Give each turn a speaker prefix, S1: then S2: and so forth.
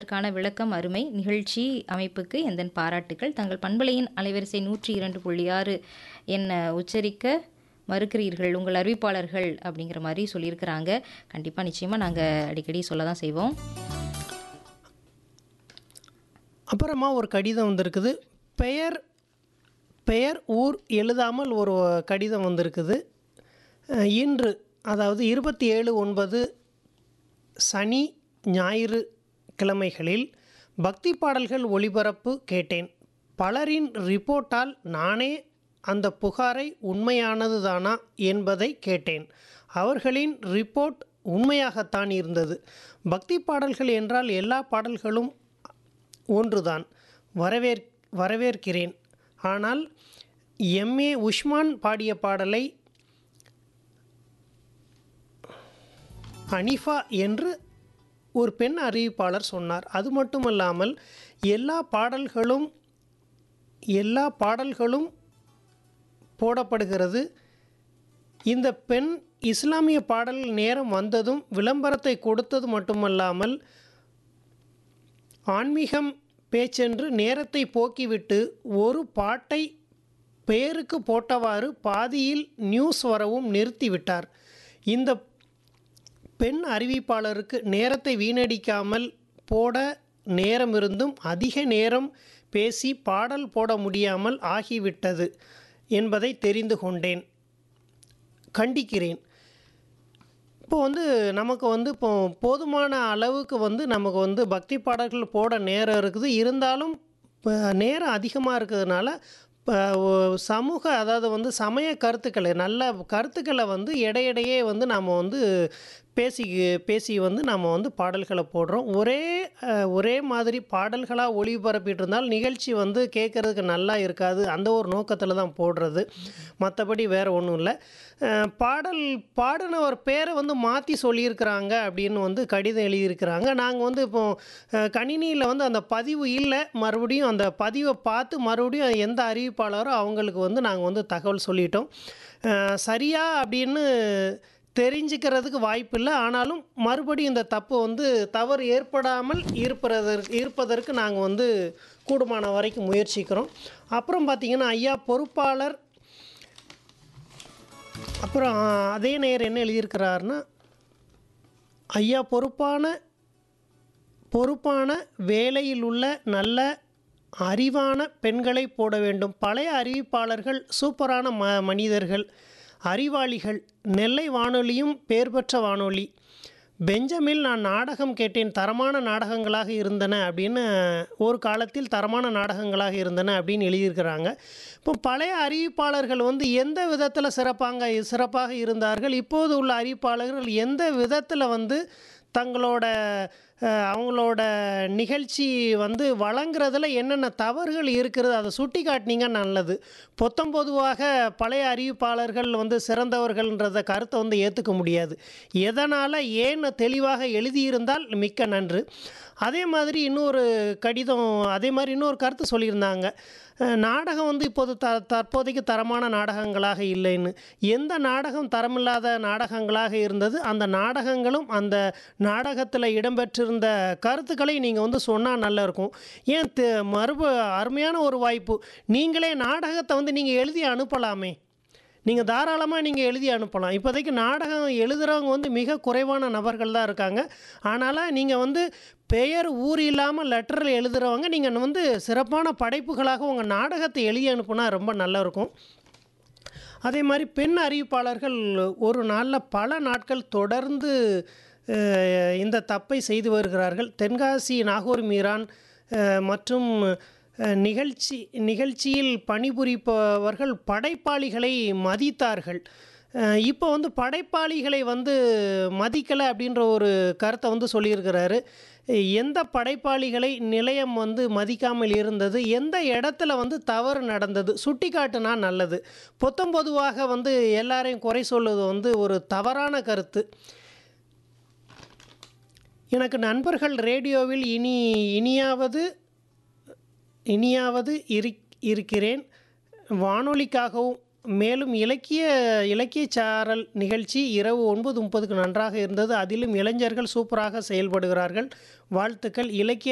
S1: அதற்கான விளக்கம் அருமை நிகழ்ச்சி அமைப்புக்கு எந்தன் பாராட்டுக்கள் தங்கள் பண்பலையின் அலைவரிசை நூற்றி இரண்டு புள்ளி ஆறு என்ன உச்சரிக்க மறுக்கிறீர்கள் உங்கள் அறிவிப்பாளர்கள் அப்படிங்கிற மாதிரி சொல்லியிருக்கிறாங்க கண்டிப்பாக நிச்சயமாக நாங்கள் அடிக்கடி சொல்ல தான் செய்வோம்
S2: அப்புறமா ஒரு கடிதம் வந்திருக்குது பெயர் பெயர் ஊர் எழுதாமல் ஒரு கடிதம் வந்திருக்குது அஹ், இன்று அதாவது இருபத்தி ஏழு ஒன்பது சனி ஞாயிறு கிழமைகளில் பக்தி பாடல்கள் ஒளிபரப்பு கேட்டேன் பலரின் ரிப்போர்ட்டால் நானே அந்த புகாரை உண்மையானது தானா என்பதை கேட்டேன் அவர்களின் ரிப்போர்ட் உண்மையாகத்தான் இருந்தது பக்தி பாடல்கள் என்றால் எல்லா பாடல்களும் ஒன்றுதான் வரவேற் வரவேற்கிறேன் ஆனால் எம்ஏ உஸ்மான் பாடிய பாடலை அனிஃபா என்று ஒரு பெண் அறிவிப்பாளர் சொன்னார் அது மட்டுமல்லாமல் எல்லா பாடல்களும் எல்லா பாடல்களும் போடப்படுகிறது இந்த பெண் இஸ்லாமிய பாடல் நேரம் வந்ததும் விளம்பரத்தை கொடுத்தது மட்டுமல்லாமல் ஆன்மீகம் பேச்சென்று நேரத்தை போக்கிவிட்டு ஒரு பாட்டை பெயருக்கு போட்டவாறு பாதியில் நியூஸ் வரவும் நிறுத்திவிட்டார் இந்த பெண் அறிவிப்பாளருக்கு நேரத்தை வீணடிக்காமல் போட நேரம் இருந்தும் அதிக நேரம் பேசி பாடல் போட முடியாமல் ஆகிவிட்டது என்பதை தெரிந்து கொண்டேன் கண்டிக்கிறேன் இப்போ வந்து நமக்கு வந்து இப்போ போதுமான அளவுக்கு வந்து நமக்கு வந்து பக்தி பாடல்கள் போட நேரம் இருக்குது இருந்தாலும் இப்போ நேரம் அதிகமாக இருக்கிறதுனால இப்போ ஒ- சமூக அதாவது வந்து சமய கருத்துக்களை நல்ல கருத்துக்களை வந்து இடையிடையே வந்து நாம் வந்து பேசி பேசி வந்து நம்ம வந்து பாடல்களை போடுறோம் ஒரே அஹ், ஒரே மாதிரி பாடல்களாக ஒளிபரப்பிட்டு இருந்தால் நிகழ்ச்சி வந்து கேட்குறதுக்கு நல்லா இருக்காது அந்த ஒரு நோக்கத்தில் தான் போடுறது மற்றபடி வேறு ஒன்றும் இல்லை அஹ், பாடல் பாடினவர் பேரை வந்து மாற்றி சொல்லியிருக்கிறாங்க அப்படின்னு வந்து கடிதம் எழுதியிருக்கிறாங்க நாங்கள் வந்து இப்போ கணினியில் வந்து அந்த பதிவு இல்லை மறுபடியும் அந்த பதிவை பார்த்து மறுபடியும் எந்த அறிவிப்பாளரோ அவங்களுக்கு வந்து நாங்கள் வந்து தகவல் சொல்லிட்டோம் அஹ், சரியா அப்படின்னு தெரிஞ்சுக்கிறதுக்கு வாய்ப்பில்லை ஆனாலும் மறுபடியும் இந்த தப்பு வந்து தவறு ஏற்படாமல் இருப்பதற்கு இருப்பதற்கு நாங்கள் வந்து கூடுமான வரைக்கும் முயற்சிக்கிறோம் அப்புறம் பார்த்திங்கன்னா ஐயா பொறுப்பாளர் அப்புறம் அதே நேரம் என்ன எழுதியிருக்கிறாருன்னா ஐயா பொறுப்பான பொறுப்பான வேலையில் உள்ள நல்ல அறிவான பெண்களை போட வேண்டும் பழைய அறிவிப்பாளர்கள் சூப்பரான ம மனிதர்கள் அறிவாளிகள் நெல்லை வானொலியும் பேர் பெற்ற வானொலி பெஞ்சமில் நான் நாடகம் கேட்டேன் தரமான நாடகங்களாக இருந்தன அப்படின்னு ஒரு காலத்தில் தரமான நாடகங்களாக இருந்தன அப்படின்னு எழுதியிருக்கிறாங்க இப்போ பழைய அறிவிப்பாளர்கள் வந்து எந்த விதத்தில் சிறப்பாங்க சிறப்பாக இருந்தார்கள் இப்போது உள்ள அறிவிப்பாளர்கள் எந்த விதத்தில் வந்து தங்களோட அஹ், அவங்களோட நிகழ்ச்சி வந்து வழங்குறதுல என்னென்ன தவறுகள் இருக்கிறது அதை சுட்டி காட்டினீங்க நல்லது பொத்தம் பொதுவாக பழைய அறிவிப்பாளர்கள் வந்து சிறந்தவர்கள்ன்றத கருத்தை வந்து ஏற்றுக்க முடியாது எதனால் ஏன்னு தெளிவாக எழுதியிருந்தால் மிக்க நன்று அதே மாதிரி இன்னொரு கடிதம் அதே மாதிரி இன்னொரு கருத்து சொல்லியிருந்தாங்க அஹ், நாடகம் வந்து இப்போது த தற்போதைக்கு தரமான நாடகங்களாக இல்லைன்னு எந்த நாடகம் தரமில்லாத நாடகங்களாக இருந்தது அந்த நாடகங்களும் அந்த நாடகத்தில் இடம்பெற்றிருந்த கருத்துக்களை நீங்கள் வந்து சொன்னால் நல்லா இருக்கும் ஏன் தெ- மறுப அருமையான ஒரு வாய்ப்பு நீங்களே நாடகத்தை வந்து நீங்கள் எழுதி அனுப்பலாமே நீங்கள் தாராளமாக நீங்கள் எழுதி அனுப்பலாம் இப்போதைக்கு நாடகம் எழுதுகிறவங்க வந்து மிக குறைவான நபர்கள் தான் இருக்காங்க அதனால் நீங்கள் வந்து பெயர் ஊர் இல்லாமல் லெட்டரில் எழுதுகிறவங்க நீங்கள் வந்து சிறப்பான படைப்புகளாக உங்கள் நாடகத்தை எழுதி அனுப்புனா ரொம்ப நல்லா இருக்கும் அதே மாதிரி பெண் அறிவிப்பாளர்கள் ஒரு நாளில் பல நாட்கள் தொடர்ந்து அஹ், இந்த தப்பை செய்து வருகிறார்கள் தென்காசி நாகூர் மீரான் அஹ், மற்றும் அஹ், நிகழ்ச்சி நிகழ்ச்சியில் பணிபுரிப்பவர்கள் படைப்பாளிகளை மதித்தார்கள் அஹ், இப்போ வந்து படைப்பாளிகளை வந்து மதிக்கலை அப்படின்ற ஒரு கருத்தை வந்து சொல்லியிருக்கிறாரு எந்த படைப்பாளிகளை நிலையம் வந்து மதிக்காமல் இருந்தது எந்த இடத்துல வந்து தவறு நடந்தது சுட்டி காட்டுனா நல்லது பொத்தம் பொதுவாக வந்து எல்லாரையும் குறை சொல்வது வந்து ஒரு தவறான கருத்து எனக்கு நண்பர்கள் ரேடியோவில் இனி இனியாவது இனியாவது இரு இருக்கிறேன் வானொலிக்காகவும் மேலும் இலக்கிய இலக்கிய சாரல் நிகழ்ச்சி இரவு ஒன்பது முப்பதுக்கு நன்றாக இருந்தது அதிலும் இளைஞர்கள் சூப்பராக செயல்படுகிறார்கள் வாழ்த்துக்கள் இலக்கிய